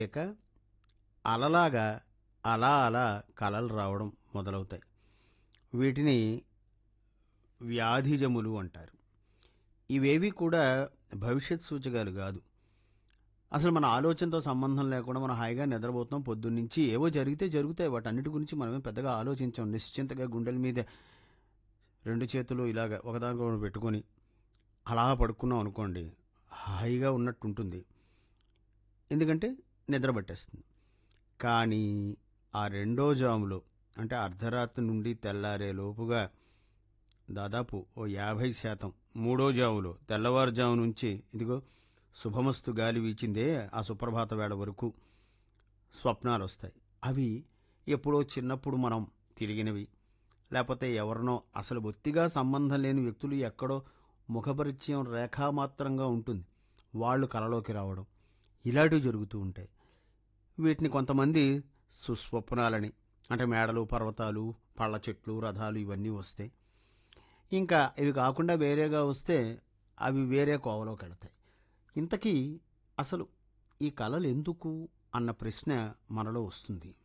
ఇక అలలాగా అలా అలా కలలు రావడం మొదలవుతాయి వీటిని వ్యాధిజములు అంటారు ఇవేవి కూడా భవిష్యత్ సూచకాలు కాదు అసలు మన ఆలోచనతో సంబంధం లేకుండా మనం హాయిగా నిద్రపోతున్నాం పొద్దున్నుంచి ఏవో జరిగితే జరుగుతాయి వాటన్నిటి గురించి మనమే పెద్దగా ఆలోచించాం నిశ్చింతగా గుండెల మీద రెండు చేతులు ఇలాగ ఒకదానికొకటి పెట్టుకొని అలా పడుకున్నాం అనుకోండి హాయిగా ఉన్నట్టు ఉంటుంది ఎందుకంటే నిద్ర పట్టేస్తుంది కానీ ఆ రెండో జాములో అంటే అర్ధరాత్రి నుండి తెల్లారే లోపుగా దాదాపు ఓ యాభై శాతం మూడో జాములో తెల్లవారుజాము నుంచి ఇదిగో శుభమస్తు గాలి వీచిందే ఆ సుప్రభాత వేళ వరకు స్వప్నాలు వస్తాయి అవి ఎప్పుడో చిన్నప్పుడు మనం తిరిగినవి లేకపోతే ఎవరినో అసలు బొత్తిగా సంబంధం లేని వ్యక్తులు ఎక్కడో ముఖపరిచయం రేఖామాత్రంగా ఉంటుంది వాళ్ళు కలలోకి రావడం ఇలాంటివి జరుగుతూ ఉంటాయి వీటిని కొంతమంది సుస్వప్నాలని అంటే మేడలు పర్వతాలు పళ్ళ చెట్లు రథాలు ఇవన్నీ వస్తాయి ఇంకా ఇవి కాకుండా వేరేగా వస్తే అవి వేరే కోవలోకి వెళతాయి ఇంతకీ అసలు ఈ కళలు ఎందుకు అన్న ప్రశ్న మనలో వస్తుంది